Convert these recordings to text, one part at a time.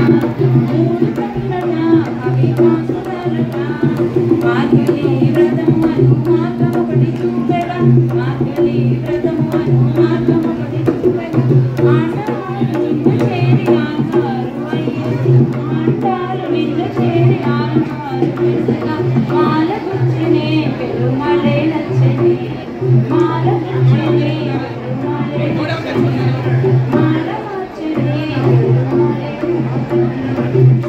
మాల గుచ్చినే పెరుమలే నచ్చని మాల గుచ్చినే పెరుమలే నచ్చని మాల గుచ్చినే పెరుమలే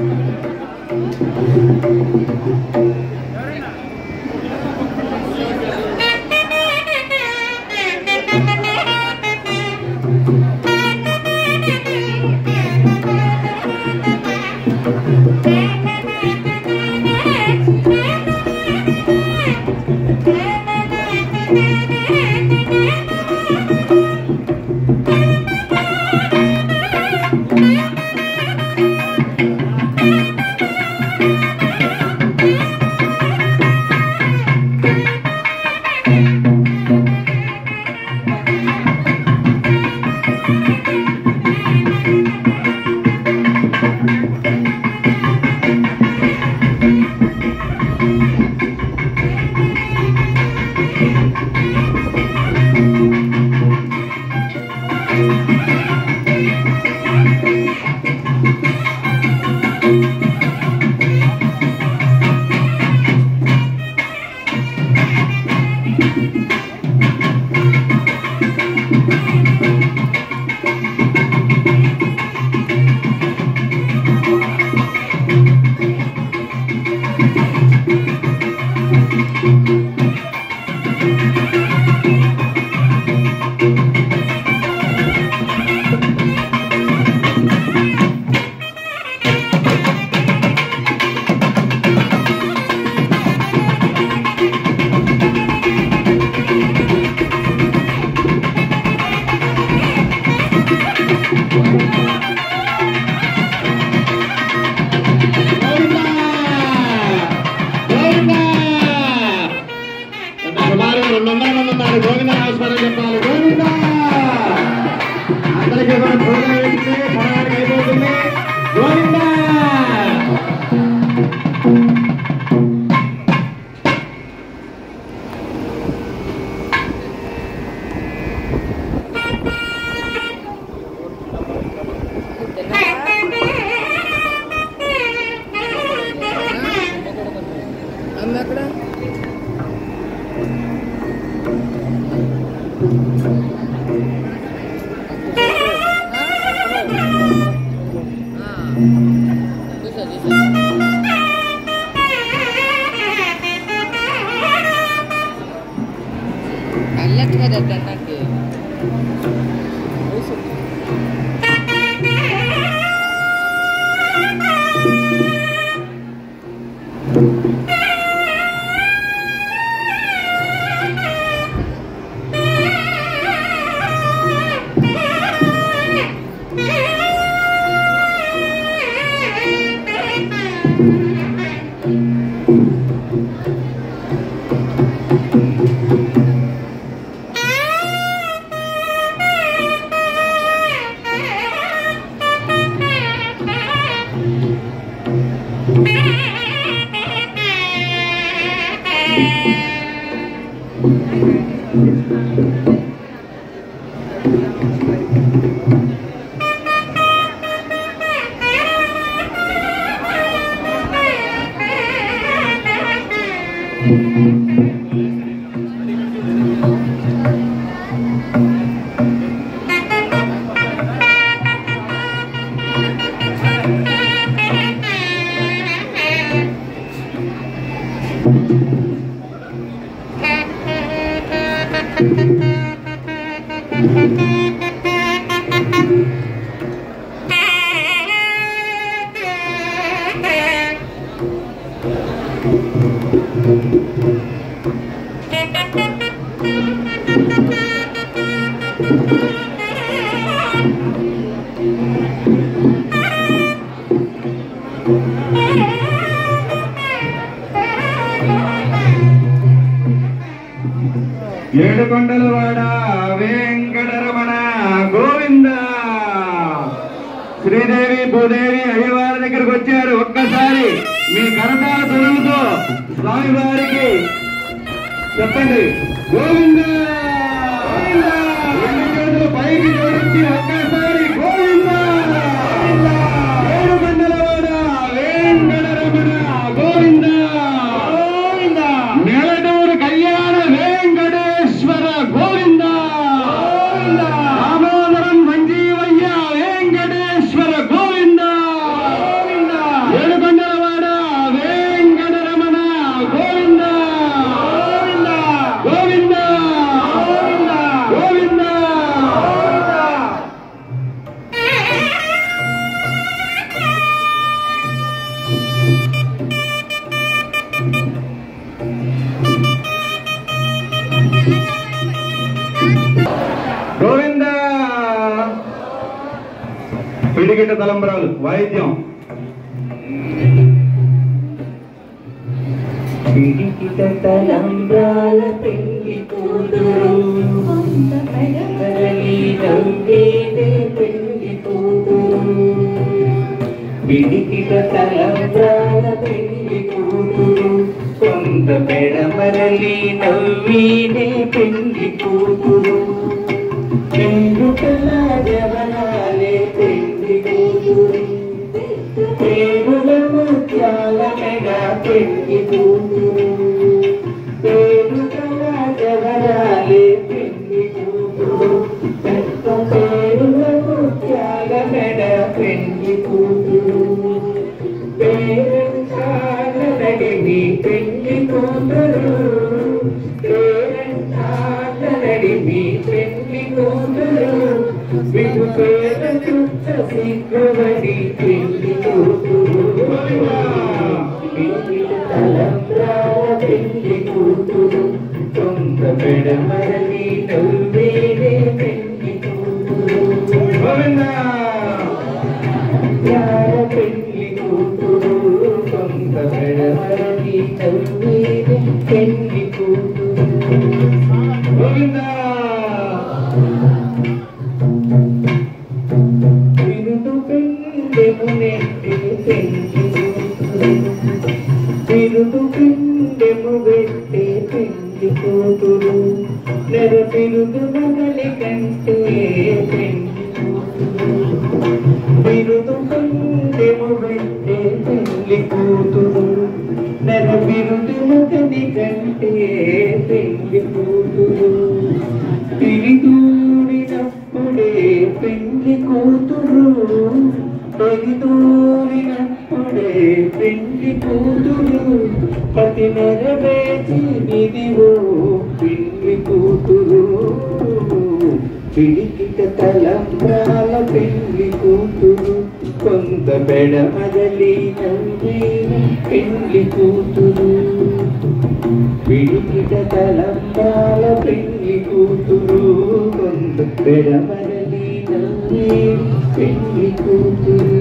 సుమారు రెండు వందల మంది ఉన్నారు గోవింద నమస్కారం చెప్పాలి గోవింద అందరికీ కూడా భోజనం వేసింది పొడగానికి అయిపోతుంది గోవింద అల్లట్టుగా దగ్గరికి ఏడుకొండలవాడ వెంకటరమణ గోవింద శ్రీదేవి శ్రీదేవి భూదేవి అయ్యవారి దగ్గరకు వచ్చారు ఒక్కసారి మీ కరతాల తొలుగుతో స్వామి వారికి చెప్పండి గోవింద రెండు చేతులు పైకి జోడించి ఒక్కసారి గోవింద ఏడు గంటలవాడ వెంకటరమణ గోవింద గోవింద నెలటూరు కళ్యాణ వెంకటేశ్వర గోవింద గోవింద దామోదరం సంజీవయ్య వెంకటేశ్వర గోవింద గోవింద ఏడు గంటలవాడ వెంకటరమణ గోవింద గోవింద గోవింద గోవింద గోవింద గోవింద పిడిగిట తలంబరాలు వాయిద్యం పిడికిట తలంబ్రాల పెళ్లి కూతురు మరలి నవ్వేదే పెళ్లి కూతురు పిడికిట తలంబ్రాల పెళ్లి కూతురు కొంత పెడమరలి నవ్వీనే పెళ్లి కూతురు పెళ్ళుకల జవనాలే పెళ్లి కూతురు పేరుల ముత్యాల మెడ పెళ్లి కూతురు పేరుకల జవనాలే పెళ్లి కూతురు పెద్ద పేరుల ముత్యాల మెడ పెళ్లి కూతురు పేరంటాల నడిమి పెళ్లి కూతురు పేరంటాల నడిమి పెళ్లి కూతురు విను పేర చుట్ట సిగ్గుబడి పెళ్లి కూతురు పెళ్లి తలంబ్రాల పెళ్లి కూతురు తొంద పెడమరలి నవ్వేనే పెళ్లి కూతురు గోవింద యార పెళ్లి కూతురు కొంత పెడమరలి నవ్వేనే పెళ్లి కూతురు గోవింద విరుదు పెండెము నెట్టి పెళ్లి కూతురు విరుదు పెండెము వెట్టి పెళ్లి కూతురు నెర పిరుదు మొదలి కంటే పెళ్లి కూతురు బిరుదు కండెము వెట్టే పెళ్లి కూతురు నెల బిరుదు మొదటి కంటే పెళ్లి కూతురు తిరిదూరినప్పుడే పెళ్లి కూతురు పెరిదూరినప్పుడే పెళ్లి కూతురు పతి నెరవేర్చి నిదివో పెళ్లి కూతురు పిడికిట తలంబ్రాల పెళ్లి కూతురు కొంత బెడమదలి నవ్వేన పెళ్లి కూతురు పిడికిట తలంబ్రాల పెళ్లి కూతురు కొంత బెడమదలి నవ్వేన పెళ్లి కూతురు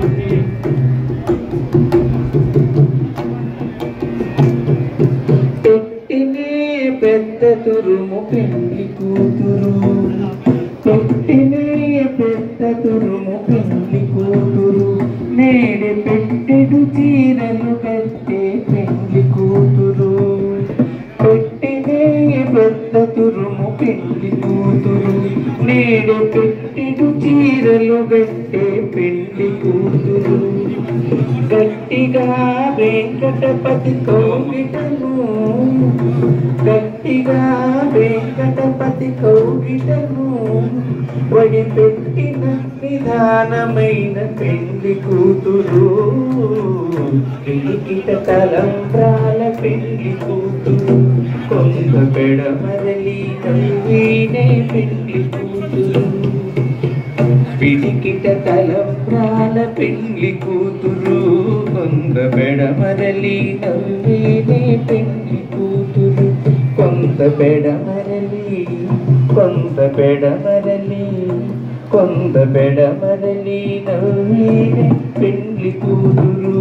తొట్టినే పెద్ద తురుము పెళ్లి కూతురు తొట్టినే పెద్ద తురుము పెళ్లి కూతురు నేడు పెట్టెడు చీరలు కట్టే పెళ్లి కూతురు తొట్టినే పెద్ద తురుము పెళ్లి కూతురు నేడు పెట్టెడు చీరలు కట్టే పెళ్లి కూతురు గట్టిగా వెంకటపతి కౌగిటను గట్టిగా వెంకటపతి కౌగిటను వడి పెట్టిన నిదానమైన పెళ్లి కూతురు పిలికిట తలంబ్రాల పెళ్లి కూతురు కొంత పెడమరలి నవ్వీనే పెళ్లి కూతురు పిడికిట తలంబ్రాల పెళ్లి కూతురు కొంద బెడమరలి నవ్వేనే పెళ్లి కూతురు కొంత బెడమరలి కొంత బెడమరలి కొంత బెడమరలి నవ్వేనే పెళ్లి కూతురు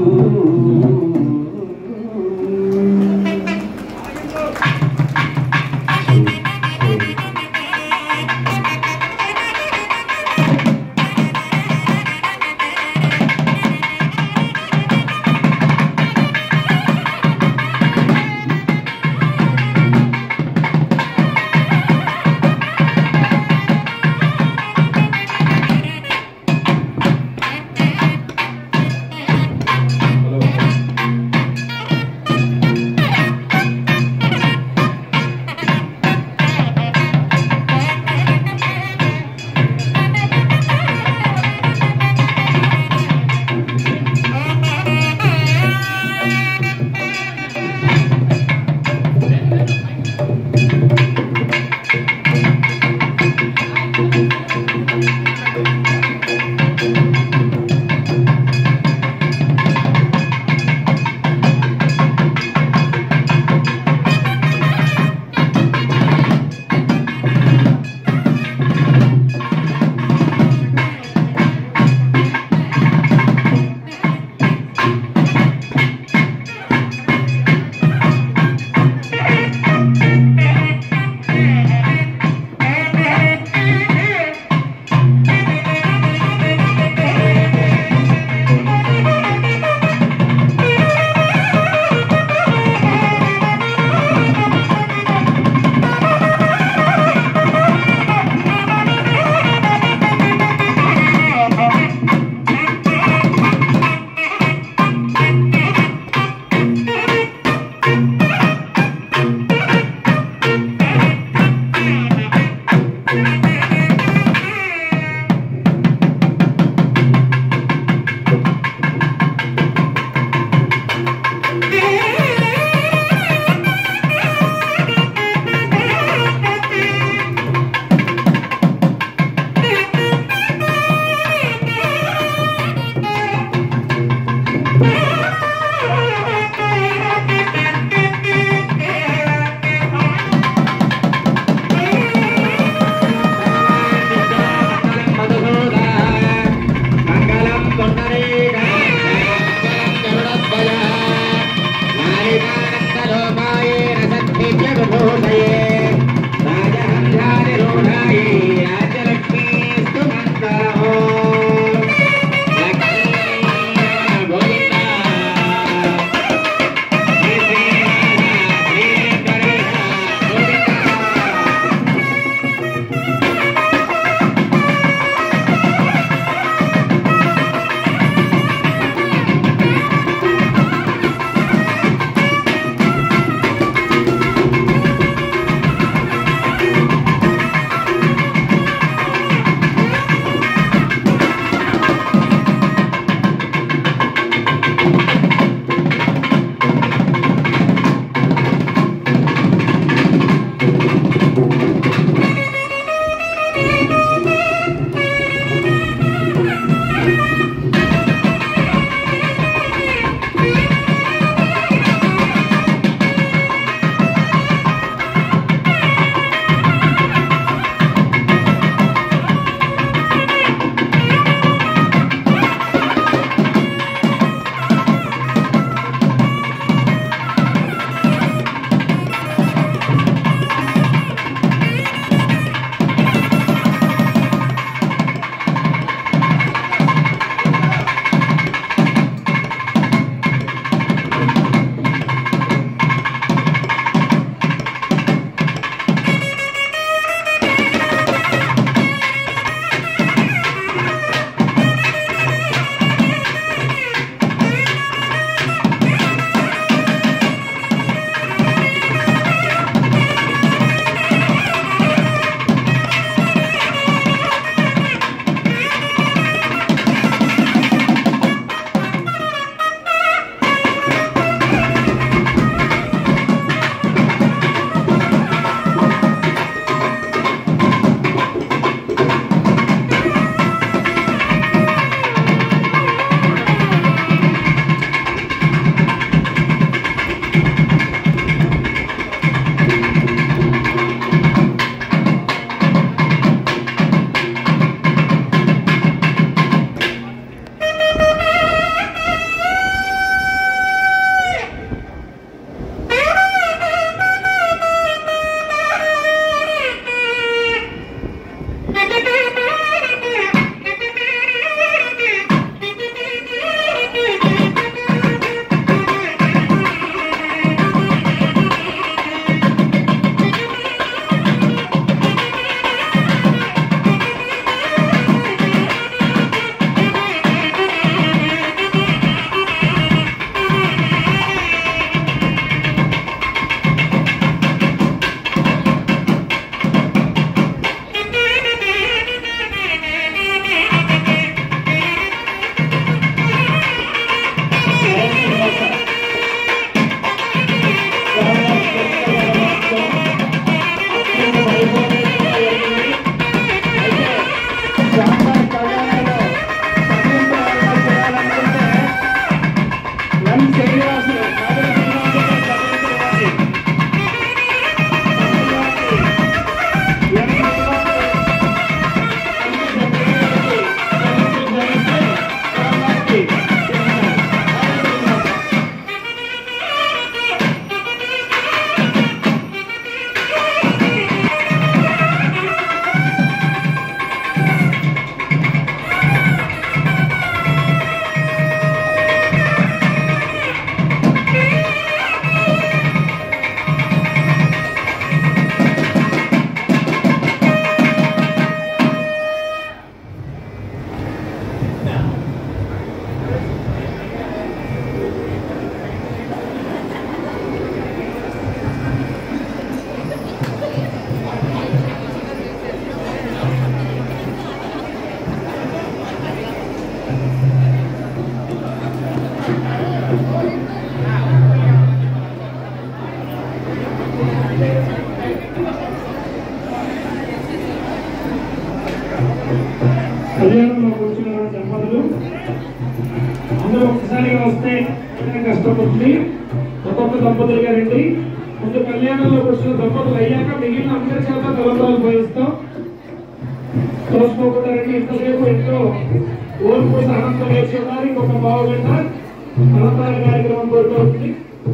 ఒకసారిగా వస్తే ఏదైనా కష్టపడుతుంది ఒక్కొక్క దంపతులుగా రండి ముందు కళ్యాణంలో కూర్చున్న దంపతులు అయ్యాక మిగిలిన అందరి చేత తలంబరాలు పోయిస్తాం తోసుకోకుండా రండి ఇంతసేపు ఎంతో ఓర్పు సహనంతో వేసి ఉన్నారు ఇంకొక బావు గంట అలంకార కార్యక్రమం కోరుకోవచ్చు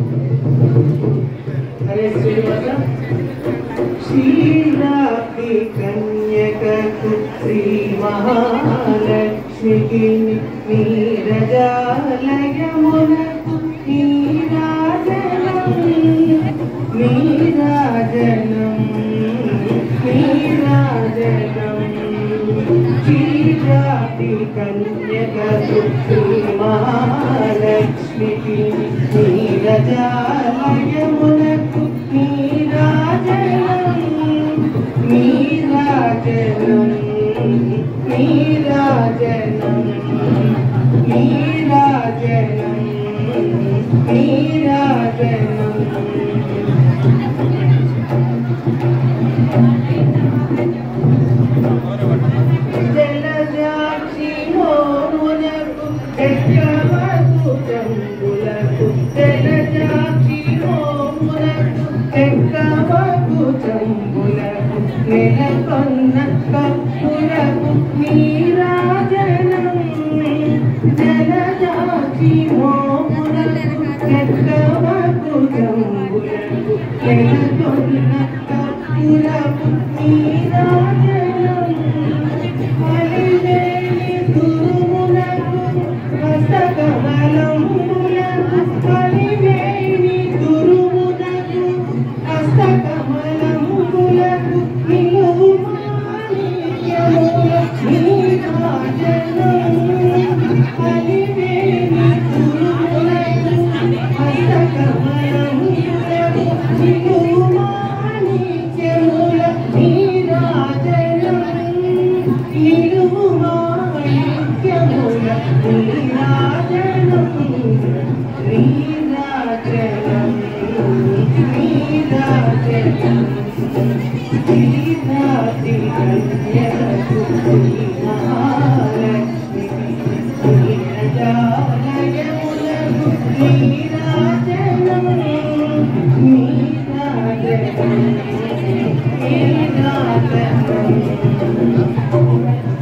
హరే శ్రీనివాస శ్రీరాతి కన్యకకు శ్రీ మహాలక్ష్మికి నీరజాలయమునకు నీరాజనం నీరాజనం నీరాజనం శ్రీరాతి కన్యకకు శ్రీ మహాలక్ష్మికి నీరజాలయమునకు నీరాజనం నీరాజనం నీరాజనం నీరాజనం నీరాజనం జలజాక్షి మోమునకు ఎక్కవకు చంబులకు జలజాక్షి మోమునకు ఎక్కవకు చంబులకు నెలకొన్న కప్పులకు నీరాజనం జలజాక్షి మోమునకు ఎక్కవకు చంబులకు నెలకొన్న కప్పులకు నీరాజనం అలివేలి తురుములకు హస్తకమలములకు అలివేలి తురుములకు హస్తకమలములకు నిలువు మాణిక్యముల నీరాజనం అలివేలి తురుములకు హస్తకమలములకు నిలువు మాణిక్యముల నీరాజనం నిలువు మాణిక్యముల నీరాజనం నీరాజనం నీరాజనం నీరాజి కన్యకు మహాలక్ష్మి నీరజాలయములకు నీరాజనం నీరాజనం నీరాజనం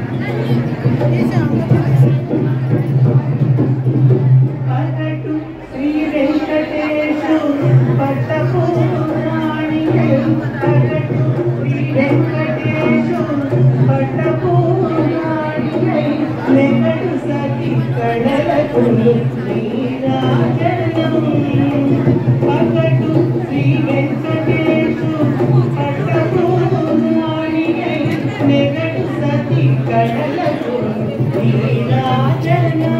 పగటు శ్రీ వెంకటేశు పట్టపు రాణియలు పగటు శ్రీ వెంకటేశు పట్టపు రాణియై నెగడు సతి కడలకు నీరాజనం పగటు శ్రీ వెంకటేశు పట్టపు రాణియై నెగడు సతి కడలకు నీరాజనం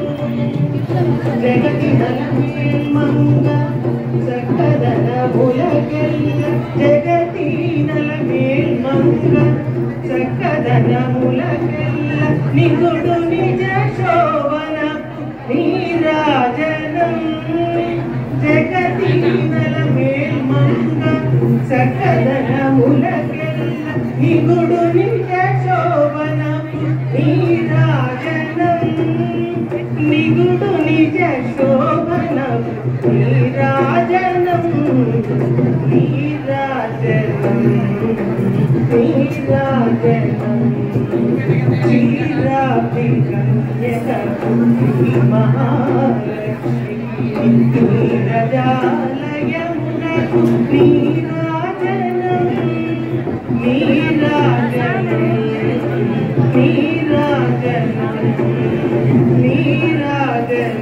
జగతి నలమేల్మంగ సకదన ములకెల్ల జగతి నలమేల్మంగ సకదన ములకెల్ల నిగుడు నిజ శోభన నీరాజనం జగతి నలమేల్మంగ సకదన ములకెల్ల నిగుడు నిజ శోభన నీరాజనం నిగుడు నిజ శోభన నీరాజనం నీరాజనం నీరాజనం శ్రీరాతి కన్యకకు మహాలక్ష్మి నీరజాలయమునకు నీరాజనం నీరాజనం నీరాజనం నీరాజనం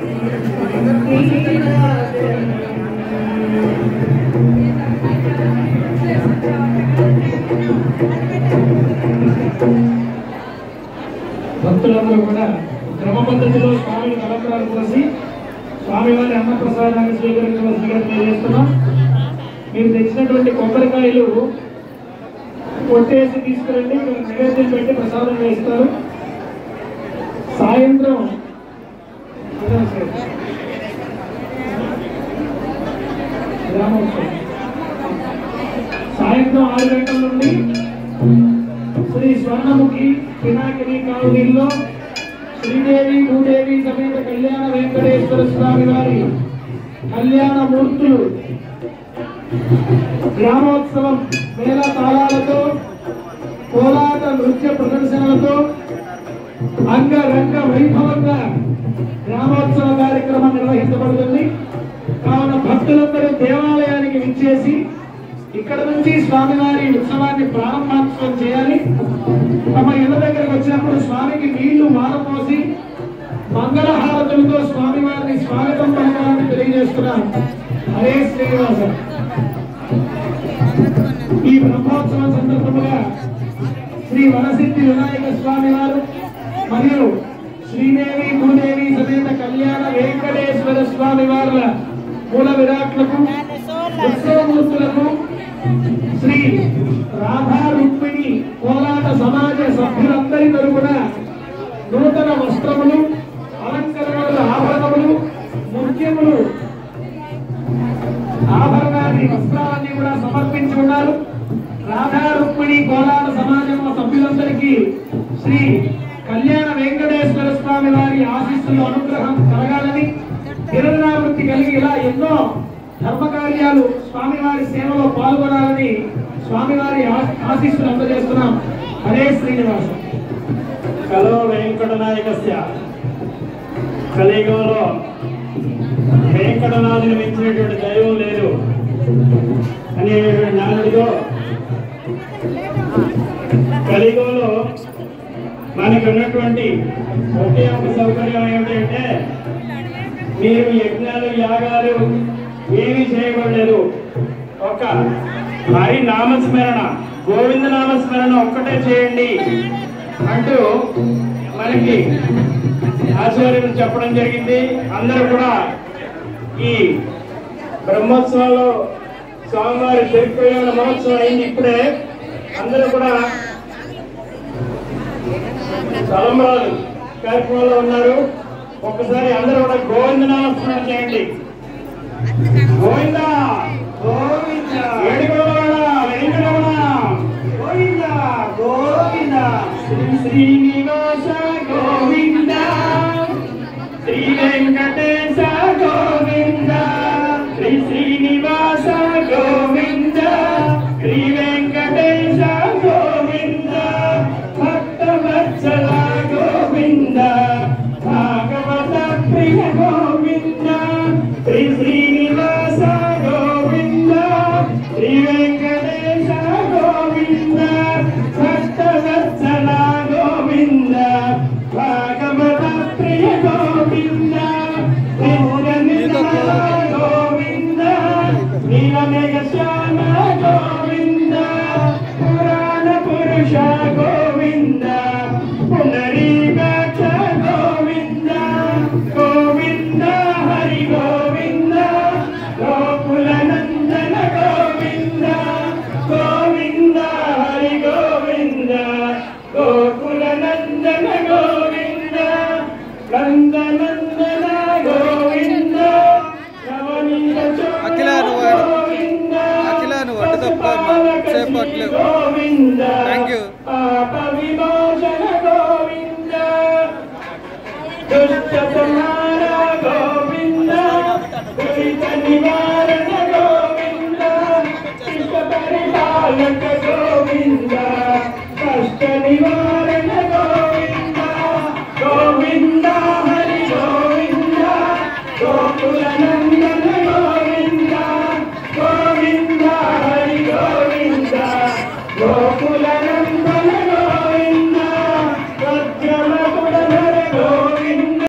భక్తులందరూ కూడా క్రమ పద్ధతిలో స్వామిని అలంకారాలు పోసి స్వామివారి అన్నప్రసాదాన్ని స్వీకరించవలసిందిగా తెలియజేస్తున్నాం మీరు తెచ్చినటువంటి కొబ్బరికాయలు కొట్టేసి తీసుకురండి మీరు నైవేద్యం పెట్టి ప్రసాదం వేస్తారు సాయంత్రం గ్రామోత్సవం సాయంత్రం ఆరు గంటల నుండి శ్రీ స్వర్ణముఖి పినాకిని కాలనీలో శ్రీదేవి భూదేవి సమేత కళ్యాణ వెంకటేశ్వర స్వామి వారి కళ్యాణ మూర్తులు గ్రామోత్సవం మేళ తాళాలతో కోలాట నృత్య ప్రదర్శనలతో అంగరంగ వైభవంగా గ్రామోత్సవ కార్యక్రమం నిర్వహించబడుతుంది కావున భక్తులందరూ దేవాలయానికి విచ్చేసి ఇక్కడ నుంచి స్వామివారి ఉత్సవాన్ని ప్రారంభోత్సవం చేయాలి తమ ఇళ్ళ దగ్గరకు వచ్చినప్పుడు స్వామికి నీళ్లు మారపోసి మంగళహారతులతో స్వామివారిని స్వాగతం పలకాలని తెలియజేస్తున్నాను హరే శ్రీనివాస ఈ బ్రహ్మోత్సవం సందర్భంగా శ్రీ వరసిద్ధి వినాయక స్వామి వారు మరియు శ్రీదేవి భూదేవి సమేత కళ్యాణ వెంకటేశ్వర స్వామి వారుల మూల విరాట్లకు ఉత్సవమూర్తులకు శ్రీ రాధా రుక్మిణి కోలాట సమాజ సభ్యులందరి తరపున నూతన వస్త్రములు అలంకరణల ఆభరణములు ముఖ్యములు ఆభరణాన్ని వస్త్రాలన్నీ కూడా సమర్పించి ఉన్నారు రాధా రుక్మిణి కోలాట సమాజం సభ్యులందరికీ శ్రీ కళ్యాణ వెంకటేశ్వర స్వామి వారి ఆశీస్సులు అనుగ్రహం కలగాలని నిరంతరావృత్తి కలిగి ఇలా ఎన్నో ధర్మకార్యాలు స్వామివారి సేవలో పాల్గొనాలని స్వామివారి ఆ- ఆశీస్సులు అందజేస్తున్నాం హరే శ్రీనివాస కలో వెంకటనాయకస్య కలియుగంలో వెంకటనాథుని మించినటువంటి దైవం లేదు అనేటువంటి నానుడితో కలియుగంలో మనకు ఉన్నటువంటి ఒకే ఒక సౌకర్యం ఏమిటంటే మీరు యజ్ఞాలు యాగాలు ఏమీ చేయబడలేదు ఒక హరి నామస్మరణ గోవింద నామస్మరణ ఒక్కటే చేయండి అంటూ మనకి ఆచార్యులు చెప్పడం జరిగింది అందరూ కూడా ఈ బ్రహ్మోత్సవంలో స్వామివారి తిరుపతి మహోత్సవం అయింది ఇప్పుడే అందరూ కూడా తలంబరాలు కార్యక్రమంలో ఉన్నారు ఒక్కసారి అందరూ కూడా గోవింద నామస్మరణ చేయండి గోవింద గోవింద ఏడుగోవాడ వెంకటరమణ గోవింద గోవింద శ్రీ శ్రీనివాస గోవింద శ్రీ వెంకటేశ గోవింద శ్రీ శ్రీనివాస గోవింద శ్రీ వెంకటేశ గోవింద భక్తవత్సల గోవింద భాగవత ప్రియ గోవింద శ్రీ శ్రీనివాస గోవింద శ్రీ వెంకటేశ గోవింద భక్తవత్సల గోవింద భాగవత ప్రియ గోవింద నిత్యనిత్య గోవింద నీలమేఘ శ్యామ గోవింద పురాణ పురుష గోవింద పునరీకాక్ష గోవింద గోవింద హరి గోవింద గోకుల నందన గోవింద గోవింద హరి గోవింద గోకుల నందన గోవింద నందనందన గోవింద నవనీత అఖిల నువ్వు గోవింద అఖిల నువ్వు అడ్డు తప్ప సేపు పట్టలేవు గోవింద థ్యాంక్